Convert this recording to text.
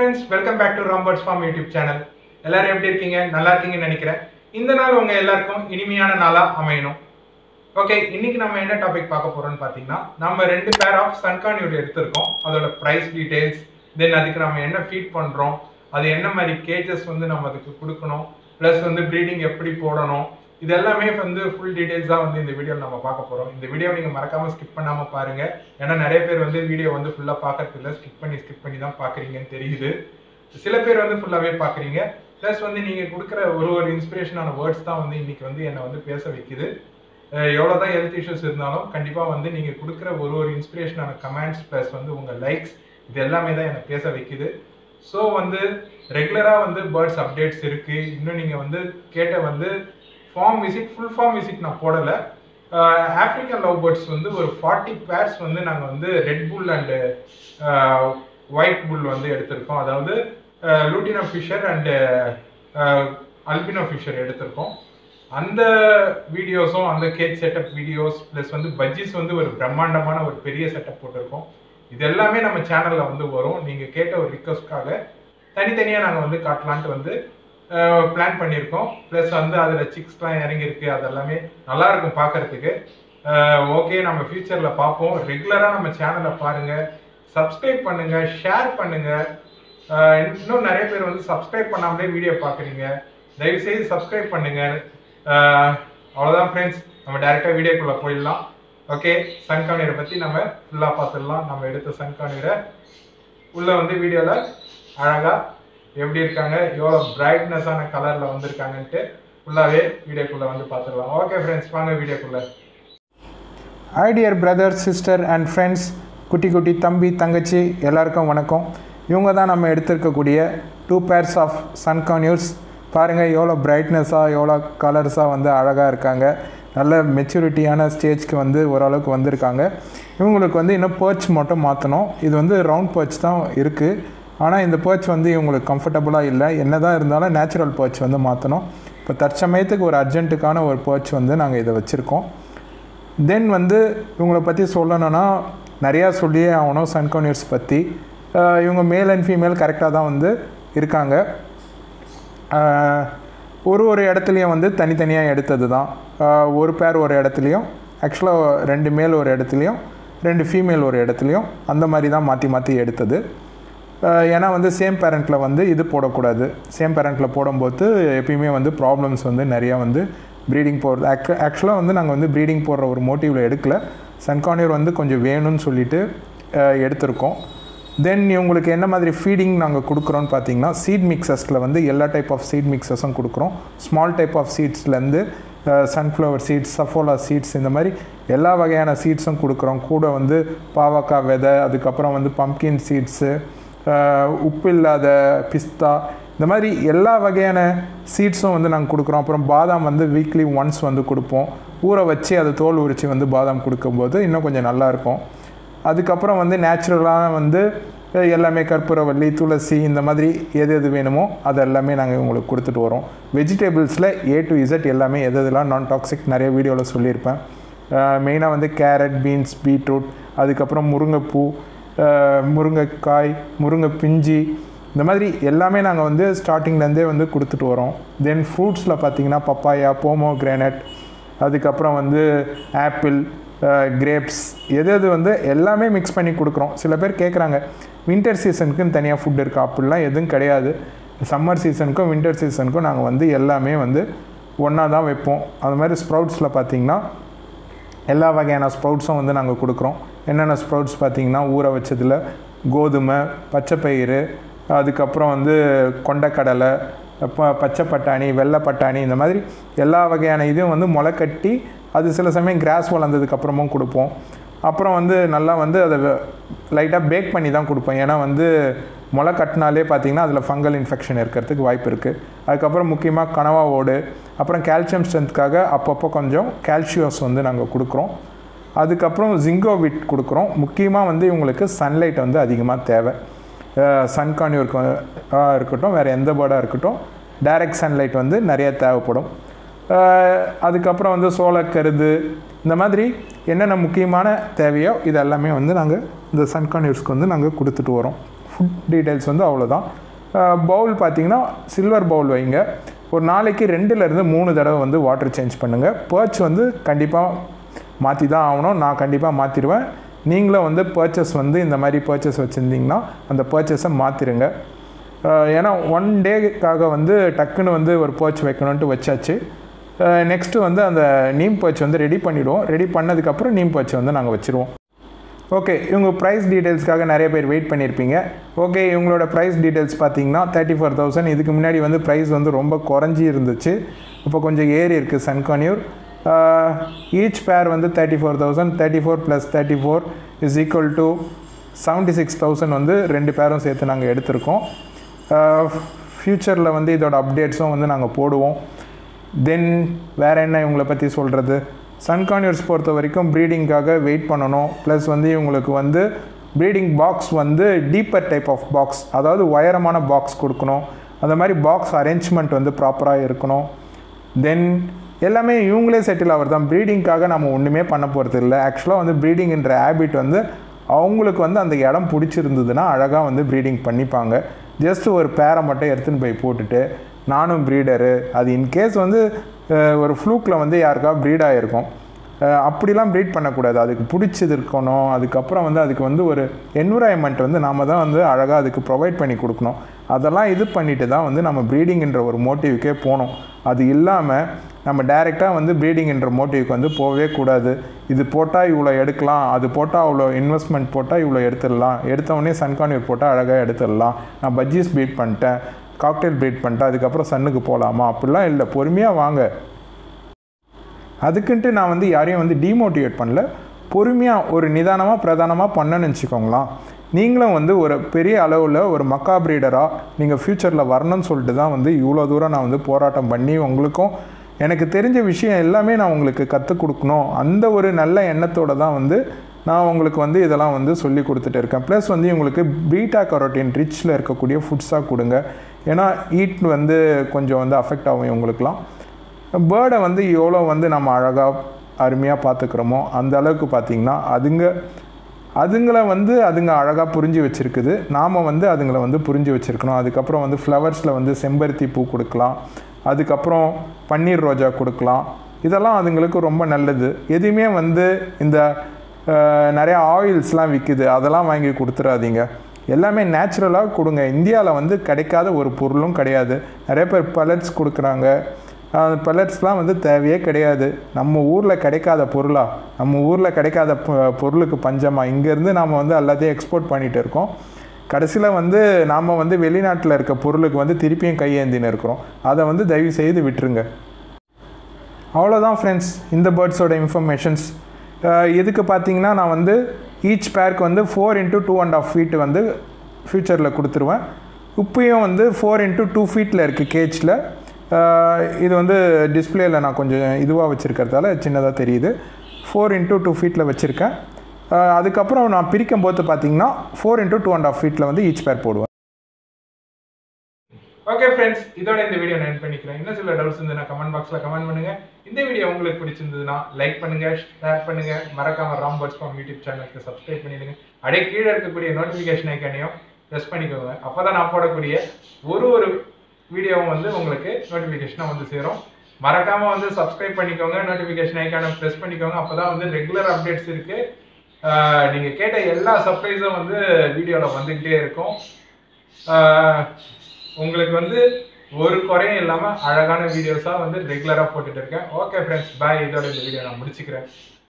friends welcome back to Ram birds farm YouTube channel எல்லாரும் எப்படி இருக்கீங்க நல்லா இருக்கீங்கன்னு நினைக்கிறேன் இந்த நாள் உங்க எல்லாருக்கும் இனிமையான நாளா அமையணும் ஓகே இன்னைக்கு நம்ம என்ன டாபிக் பார்க்க போறோம்னு பார்த்தீங்கன்னா நம்ம ரெண்டு பேர் ஆஃப் சன்கான்யூட் எடுத்திருக்கோம் அதோட ப்ரைஸ் டீடைல்ஸ் தென் அதுக்கு நம்ம என்ன ஃபீட் பண்றோம் அது என்ன மாதிரி கேஜஸ் வந்து நம்ம அதுக்கு கொடுக்கணும் ப்ளஸ் வந்து ப்ரீடிங் எப்படி போடணும் இது எல்லாமே வந்து ஃபுல் டீடைல்ஸ் தான் வந்து இந்த வீடியோவில் நம்ம பார்க்க போறோம் இந்த வீடியோ நீங்க மறக்காம ஸ்கிப் பண்ணாம பாருங்க ஏன்னா நிறைய பேர் வந்து வீடியோ வந்து ஃபுல்லா பார்க்கறது இல்லை ஸ்கிப் பண்ணி ஸ்கிப் பண்ணி தான் பார்க்குறீங்கன்னு தெரியுது சில பேர் வந்து ஃபுல்லாகவே பார்க்குறீங்க ப்ளஸ் வந்து நீங்கள் கொடுக்குற ஒரு ஒரு இன்ஸ்பிரேஷனான வேர்ட்ஸ் தான் வந்து இன்னைக்கு வந்து என்னை வந்து பேச வைக்குது எவ்வளோ தான் ஹெல்த் இஷ்யூஸ் இருந்தாலும் கண்டிப்பாக வந்து நீங்கள் கொடுக்குற ஒரு ஒரு இன்ஸ்பிரேஷனான கமெண்ட்ஸ் ப்ளஸ் வந்து உங்கள் லைக்ஸ் இது எல்லாமே தான் என்னை பேச வைக்குது ஸோ வந்து ரெகுலராக வந்து பேர்ட்ஸ் அப்டேட்ஸ் இருக்குது இன்னும் நீங்கள் வந்து கேட்ட வந்து farm visit full farm visit நான் போடலை ஆப்ரிக்கன் லவ் பேர்ட்ஸ் வந்து ஒரு ஃபார்ட்டி பேர்ஸ் வந்து நாங்கள் வந்து ரெட் புல் அண்டு ஒயிட் புல் வந்து எடுத்திருக்கோம் அதாவது lutino Fischer and albino Fischer எடுத்திருக்கோம் அந்த வீடியோஸும் அந்த கேக் செட்டப் வீடியோஸ் ப்ளஸ் வந்து பஜ்ஜிஸ் வந்து ஒரு பிரம்மாண்டமான ஒரு பெரிய செட்டப் போட்டிருக்கோம் இது எல்லாமே நம்ம சேனலில் வந்து வரும் நீங்கள் கேட்ட ஒரு ரிக்வஸ்ட்காக தனித்தனியாக நாங்கள் வந்து காட்டலான்ட்டு வந்து பிளான் பண்ணியிருக்கோம் ப்ளஸ் வந்து அதில் சிக்ஸ்லாம் இறங்கியிருக்கு அதெல்லாமே நல்லா இருக்கும் பார்க்கறதுக்கு ஓகே நம்ம ஃபியூச்சரில் பார்ப்போம் ரெகுலராக நம்ம சேனலை பாருங்கள் சப்ஸ்கிரைப் பண்ணுங்கள் ஷேர் பண்ணுங்கள் இன்னும் நிறைய பேர் வந்து சப்ஸ்கிரைப் பண்ணாமலே வீடியோ பார்க்குறீங்க தயவுசெய்து சப்ஸ்கிரைப் பண்ணுங்கள் அவ்வளோதான் ஃப்ரெண்ட்ஸ் நம்ம டேரெக்டாக வீடியோக்குள்ளே போயிடலாம் ஓகே சன்கானீரை பற்றி நம்ம ஃபுல்லாக பார்த்துடலாம் நம்ம எடுத்த சன்கானீரை உள்ளே வந்து வீடியோவில் அழகாக எப்படி இருக்காங்க எவ்வளோ பிரைட்னஸான கலரில் வந்திருக்காங்கன்ட்டு ஃபுல்லாகவே வீடியோக்குள்ளே வந்து பார்த்துடலாம் ஓகே ஃப்ரெண்ட்ஸ் வாங்க வீடியோக்குள்ளே hi dear brother sister and friends குட்டி குட்டி தம்பி தங்கச்சி எல்லாருக்கும் வணக்கம் இவங்க தான் நம்ம எடுத்திருக்கக்கூடிய டூ பேர்ஸ் ஆஃப் சன்கான்யூர்ஸ் பாருங்கள் எவ்வளோ பிரைட்னஸாக எவ்வளோ கலர்ஸாக வந்து அழகாக இருக்காங்க நல்ல மெச்சூரிட்டியான ஸ்டேஜ்க்கு வந்து ஓரளவுக்கு வந்திருக்காங்க இவங்களுக்கு வந்து இன்னும் பர்ச் மட்டும் மாற்றணும் இது வந்து ரவுண்ட் பர்ச் தான் இருக்குது ஆனால் இந்த பர்ச் வந்து இவங்களுக்கு கம்ஃபர்டபுளாக இல்லை என்ன தான் இருந்தாலும் நேச்சுரல் பர்ச் வந்து மாற்றணும் இப்போ தற்சமயத்துக்கு ஒரு அர்ஜென்ட்டுக்கான ஒரு பர்ச் வந்து நாங்கள் இதை வச்சுருக்கோம் தென் வந்து இவங்களை பற்றி சொல்லணும்னா நிறையா சொல்லியே ஆகணும் சன்கோனியர்ஸ் பற்றி இவங்க மேல் அண்ட் ஃபீமேல் கரெக்டாக தான் வந்து இருக்காங்க ஒரு ஒரு இடத்துலையும் வந்து தனித்தனியாக எடுத்தது தான் ஒரு பேர் ஒரு இடத்துலையும் ஆக்சுவலாக ரெண்டு மேல் ஒரு இடத்துலையும் ரெண்டு ஃபீமேல் ஒரு இடத்துலையும் அந்த மாதிரி தான் மாற்றி மாற்றி எடுத்தது ஏன்னா வந்து சேம் பேரண்ட்டில் வந்து இது போடக்கூடாது சேம் பேரண்ட்டில் போடும்போது எப்பயுமே வந்து ப்ராப்ளம்ஸ் வந்து நிறையா வந்து ப்ரீடிங் போடுறது ஆக்சு ஆக்சுவலாக வந்து நாங்கள் வந்து ப்ரீடிங் போடுற ஒரு மோட்டிவில் எடுக்கல சன்கானியர் வந்து கொஞ்சம் வேணும்னு சொல்லிட்டு எடுத்திருக்கோம் தென் இவங்களுக்கு என்ன மாதிரி ஃபீடிங் நாங்கள் கொடுக்குறோன்னு பார்த்தீங்கன்னா சீட் மிக்சஸில் வந்து எல்லா டைப் ஆஃப் சீட் மிக்சஸும் கொடுக்குறோம் ஸ்மால் டைப் ஆஃப் சீட்ஸ்லேருந்து சன்ஃப்ளவர் சீட்ஸ் சஃபோலா சீட்ஸ் இந்த மாதிரி எல்லா வகையான சீட்ஸும் கொடுக்குறோம் கூட வந்து பாவக்காய் விதை அதுக்கப்புறம் வந்து பம்கின் சீட்ஸு உப்பு இல்லாத பிஸ்தா இந்த மாதிரி எல்லா வகையான சீட்ஸும் வந்து நாங்கள் கொடுக்குறோம் அப்புறம் பாதாம் வந்து வீக்லி ஒன்ஸ் வந்து கொடுப்போம் ஊற வச்சு அதை தோல் உரித்து வந்து பாதாம் கொடுக்கும்போது இன்னும் கொஞ்சம் நல்லாயிருக்கும் அதுக்கப்புறம் வந்து நேச்சுரலாக வந்து எல்லாமே கற்பூரவல்லி துளசி இந்த மாதிரி எது எது வேணுமோ அது எல்லாமே நாங்கள் உங்களுக்கு கொடுத்துட்டு வரோம் வெஜிடபிள்ஸில் ஏ டு இசட் எல்லாமே எது எதெல்லாம் நான் டாக்ஸிக் நிறைய வீடியோவில் சொல்லியிருப்பேன் மெயினாக வந்து கேரட் பீன்ஸ் பீட்ரூட் அதுக்கப்புறம் முருங்கைப்பூ முருங்கைக்காய் முருங்கை பிஞ்சி இந்த மாதிரி எல்லாமே நாங்கள் வந்து ஸ்டார்டிங்லேருந்தே வந்து கொடுத்துட்டு வரோம் தென் ஃப்ரூட்ஸில் பார்த்தீங்கன்னா பப்பாயா போமோ கிரானட் அதுக்கப்புறம் வந்து ஆப்பிள் கிரேப்ஸ் எது எது வந்து எல்லாமே மிக்ஸ் பண்ணி கொடுக்குறோம் சில பேர் கேட்குறாங்க வின்டர் சீசனுக்குன்னு தனியாக ஃபுட் இருக்குது அப்படிலாம் எதுவும் கிடையாது சம்மர் சீசனுக்கும் வின்டர் சீசனுக்கும் நாங்கள் வந்து எல்லாமே வந்து ஒன்றா தான் வைப்போம் அது மாதிரி ஸ்ப்ரவுட்ஸில் பார்த்திங்கன்னா எல்லா வகையான ஸ்ப்ரவுட்ஸும் வந்து நாங்கள் கொடுக்குறோம் என்னென்ன ஸ்ப்ரவுட்ஸ் பார்த்திங்கன்னா ஊற வச்சதில் கோதுமை பச்சைப்பயிறு அதுக்கப்புறம் வந்து கொண்டக்கடலை ப பச்சை பட்டாணி வெள்ளை பட்டாணி இந்த மாதிரி எல்லா வகையான இதுவும் வந்து முளைக்கட்டி அது சில சமயம் கிராஸ் வளர்ந்ததுக்கப்புறமும் கொடுப்போம் அப்புறம் வந்து நல்லா வந்து அதை லைட்டாக பேக் பண்ணி தான் கொடுப்போம் ஏன்னா வந்து முளை கட்டினாலே பார்த்திங்கன்னா அதில் ஃபங்கல் இன்ஃபெக்ஷன் இருக்கிறதுக்கு வாய்ப்பு இருக்குது அதுக்கப்புறம் முக்கியமாக கனவா ஓடு அப்புறம் கால்சியம் ஸ்ட்ரென்த்துக்காக அப்பப்போ கொஞ்சம் கால்சியம்ஸ் வந்து நாங்கள் கொடுக்குறோம் அதுக்கப்புறம் ஜிங்கோவிட் கொடுக்குறோம் முக்கியமாக வந்து இவங்களுக்கு சன்லைட் வந்து அதிகமாக தேவை சன்கான்யூருக்கு இருக்கட்டும் வேறு எந்த பேர்டாக இருக்கட்டும் டைரக்ட் சன்லைட் வந்து நிறைய தேவைப்படும் அதுக்கப்புறம் வந்து சோளக்கருது இந்த மாதிரி என்னென்ன முக்கியமான தேவையோ இது எல்லாமே வந்து நாங்கள் இந்த சன்கான்யூர்ஸ்க்கு வந்து நாங்கள் கொடுத்துட்டு வரோம் ஃபுட் டீட்டெயில்ஸ் வந்து அவ்வளோதான் பவுல் பார்த்தீங்கன்னா சில்வர் பவுல் வைங்க ஒரு நாளைக்கு ரெண்டுலேருந்து மூணு தடவை வந்து வாட்டர் சேஞ்ச் பண்ணுங்கள் பர்ச் வந்து கண்டிப்பாக மாற்றி தான் ஆகணும் நான் கண்டிப்பாக மாற்றிடுவேன் நீங்களும் வந்து பர்ச்சேஸ் வந்து இந்த மாதிரி பர்ச்சேஸ் வச்சுருந்தீங்கன்னா அந்த பர்ச்சேஸை மாற்றிடுங்க ஏன்னா ஒன் டேக்காக வந்து டக்குன்னு வந்து ஒரு பர்ச் வைக்கணுன்ட்டு வச்சாச்சு நெக்ஸ்ட்டு வந்து அந்த நீம் பர்ச் வந்து ரெடி பண்ணிவிடுவோம் ரெடி பண்ணதுக்கப்புறம் நீம் பர்ச் வந்து நாங்கள் வச்சுருவோம் ஓகே இவங்க ப்ரைஸ் டீட்டெயில்ஸ்க்காக நிறைய பேர் வெயிட் பண்ணியிருப்பீங்க ஓகே இவங்களோட ப்ரைஸ் டீட்டெயில்ஸ் பார்த்தீங்கன்னா தேர்ட்டி ஃபோர் தௌசண்ட் இதுக்கு முன்னாடி வந்து ப்ரைஸ் வந்து ரொம்ப குறைஞ்சி இருந்துச்சு இப்போ கொஞ்சம் ஏறி இருக்குது சன்கான்யூர் ஈச் பேர் வந்து thirty four thousand thirty four plus thirty four is equal to seventy six thousand வந்து ரெண்டு பேரும் சேர்த்து நாங்கள் எடுத்திருக்கோம் ஃப்யூச்சரில் வந்து இதோட அப்டேட்ஸும் வந்து நாங்கள் போடுவோம் தென் வேறு என்ன இவங்களை பற்றி சொல்கிறது சன்கான்யூர்ஸ் பொறுத்த வரைக்கும் ப்ரீடிங்காக வெயிட் பண்ணணும் ப்ளஸ் வந்து இவங்களுக்கு வந்து ப்ரீடிங் பாக்ஸ் வந்து டீப்பர் டைப் ஆஃப் பாக்ஸ் அதாவது உயரமான பாக்ஸ் கொடுக்கணும் அந்த மாதிரி பாக்ஸ் அரேஞ்ச்மெண்ட் வந்து ப்ராப்பராக இருக்கணும் தென் எல்லாமே இவங்களே செட்டில் ஆகிறது தான் ப்ரீடிங்காக நம்ம ஒன்றுமே பண்ண போகிறது இல்லை ஆக்சுவலாக வந்து ப்ரீடிங்ன்ற ஹேபிட் வந்து அவங்களுக்கு வந்து அந்த இடம் பிடிச்சிருந்ததுன்னா அழகாக வந்து ப்ரீடிங் பண்ணிப்பாங்க ஜஸ்ட் ஒரு பேரை மட்டும் எடுத்துன்னு போய் போட்டுட்டு நானும் ப்ரீடரு அது இன்கேஸ் வந்து ஒரு ஃப்ளூக்கில் வந்து யாருக்கா ப்ரீட் ஆகிருக்கும் அப்படிலாம் ப்ரீட் பண்ணக்கூடாது அதுக்கு பிடிச்சது இருக்கணும் அதுக்கப்புறம் வந்து அதுக்கு வந்து ஒரு என்விரான்மெண்ட் வந்து நாம் தான் வந்து அழகாக அதுக்கு ப்ரொவைட் பண்ணி கொடுக்கணும் அதெல்லாம் இது பண்ணிட்டு தான் வந்து நம்ம ப்ரீடிங்கிற ஒரு மோட்டிவ்க்கே போகணும் அது இல்லாமல் நம்ம டைரெக்டாக வந்து ப்ரீடிங்கிற மோட்டிவ்க்கு வந்து போகவே கூடாது இது போட்டால் இவ்வளோ எடுக்கலாம் அது போட்டால் அவ்வளோ இன்வெஸ்ட்மெண்ட் போட்டால் இவ்வளோ எடுத்துடலாம் எடுத்தவொடனே சன்கான்யூர் போட்டால் அழகாக எடுத்துடலாம் நான் பஜ்ஜீஸ் ப்ரீட் பண்ணிட்டேன் காக்டெயில் ப்ரீட் பண்ணிட்டேன் அதுக்கப்புறம் சன்னுக்கு போகலாமா அப்படிலாம் இல்லை பொறுமையாக வாங்க அதுக்குன்ட்டு நான் வந்து யாரையும் வந்து டிமோட்டிவேட் பண்ணல பொறுமையாக ஒரு நிதானமாக பிரதானமாக பண்ணணும்னு வச்சுக்கோங்களேன் நீங்களும் வந்து ஒரு பெரிய அளவில் ஒரு மக்கா ப்ரீடராக நீங்கள் ஃப்யூச்சரில் வரணும்னு சொல்லிட்டு தான் வந்து இவ்வளோ தூரம் நான் வந்து போராட்டம் பண்ணி உங்களுக்கும் எனக்கு தெரிஞ்ச விஷயம் எல்லாமே நான் உங்களுக்கு கற்றுக் கொடுக்கணும் அந்த ஒரு நல்ல எண்ணத்தோடு தான் வந்து நான் உங்களுக்கு வந்து இதெல்லாம் வந்து சொல்லி கொடுத்துட்டு இருக்கேன் ப்ளஸ் வந்து உங்களுக்கு பீட்டா கரோட்டின் ரிச்சில் இருக்கக்கூடிய ஃபுட்ஸாக கொடுங்க ஏன்னா ஈட் வந்து கொஞ்சம் வந்து அஃபெக்ட் ஆகும் இவங்களுக்குலாம் பேர்டை வந்து எவ்வளோ வந்து நம்ம அழகாக அருமையாக பார்த்துக்கிறோமோ அந்த அளவுக்கு பார்த்திங்கன்னா அதுங்க அதுங்களை வந்து அதுங்க அழகாக புரிஞ்சு வச்சுருக்குது நாம் வந்து அதுங்களை வந்து புரிஞ்சு வச்சுருக்கணும் அதுக்கப்புறம் வந்து ஃப்ளவர்ஸில் வந்து செம்பருத்தி பூ கொடுக்கலாம் அதுக்கப்புறம் பன்னீர் ரோஜா கொடுக்கலாம் இதெல்லாம் அதுங்களுக்கு ரொம்ப நல்லது எதுவுமே வந்து இந்த நிறைய ஆயில்ஸ்லாம் விற்குது அதெல்லாம் வாங்கி கொடுத்துடாதீங்க எல்லாமே நேச்சுரலாக கொடுங்க இந்தியாவில் வந்து கிடைக்காத ஒரு பொருளும் கிடையாது நிறைய பேர் பலட்ஸ் கொடுக்குறாங்க அந்த பலட்ஸ்லாம் வந்து தேவையே கிடையாது நம்ம ஊரில் கிடைக்காத பொருளா நம்ம ஊரில் கிடைக்காத பொருளுக்கு பஞ்சமாக இங்கேருந்து நாம் வந்து எல்லாத்தையும் எக்ஸ்போர்ட் பண்ணிகிட்டு இருக்கோம் கடைசியில் வந்து நாம் வந்து வெளிநாட்டில் இருக்க பொருளுக்கு வந்து திருப்பியும் கையேந்தின்னு இருக்கிறோம் அதை வந்து தயவு செய்து விட்டுருங்க அவ்வளோதான் ஃப்ரெண்ட்ஸ் இந்த பேர்ட்ஸோட இன்ஃபர்மேஷன்ஸ் இதுக்கு பார்த்தீங்கன்னா நான் வந்து ஈச் பேருக்கு வந்து four into two and half feet வந்து ஃப்யூச்சரில் கொடுத்துருவேன் உப்பையும் வந்து ஃபோர் இன்ட்டு டூ ஃபீட்டில் இருக்குது கேஜில் இது வந்து டிஸ்பிளேயில் நான் கொஞ்சம் இதுவாக வச்சுருக்கிறதால சின்னதாக தெரியுது ஃபோர் இன்ட்டு டூ ஃபீட்டில் வச்சுருக்கேன் அதுக்கப்புறம் நான் பிரிக்கும் போது பார்த்தீங்கன்னா four into two and half ஃபீட்டில் வந்து ஈச் பேர் போடுவேன் ஓகே ஃப்ரெண்ட்ஸ் இதோட இந்த வீடியோ நான் பண்ணிக்கிறேன் இன்னும் சில டவுட்ஸ் இருந்ததுன்னா கமெண்ட் பாக்ஸில் கமெண்ட் பண்ணுங்க இந்த வீடியோ உங்களுக்கு பிடிச்சிருந்ததுன்னா லைக் பண்ணுங்க ஷேர் பண்ணுங்க மறக்காம ராம் பர்ட்ஸ் ஃபார்ம் யூடியூப் சேனலுக்கு சப்ஸ்கிரைப் பண்ணிடுங்க அப்படியே கீழே இருக்கக்கூடிய நோட்டிஃபிகேஷன் ஐக்கானையும் ப்ரெஸ் பண்ணிக்கோங்க அப்போ தான் நான் போடக்கூடிய ஒரு ஒரு வீடியோவும் வந்து உங்களுக்கு நோட்டிஃபிகேஷனாக வந்து சேரும் மறக்காம வந்து சப்ஸ்கிரைப் பண்ணிக்கோங்க நோட்டிஃபிகேஷன் ஐக்கானை ப்ரெஸ் பண்ணிக்கோங்க அப்போ தான் வந்து ரெகுலர் அப்டேட்ஸ் இருக்கு ஆஹ் நீங்க கேட்ட எல்லா சர்ப்ரைஸும் வந்து வீடியோவில் வந்துக்கிட்டே இருக்கும் ஆஹ் உங்களுக்கு வந்து ஒரு குறையும் இல்லாமல் அழகான வீடியோஸாக வந்து ரெகுலராக போட்டுட்டு இருக்கேன் ஓகே ஃப்ரெண்ட்ஸ் பாய் இதோட இந்த வீடியோ நான் முடிச்சுக்கிறேன்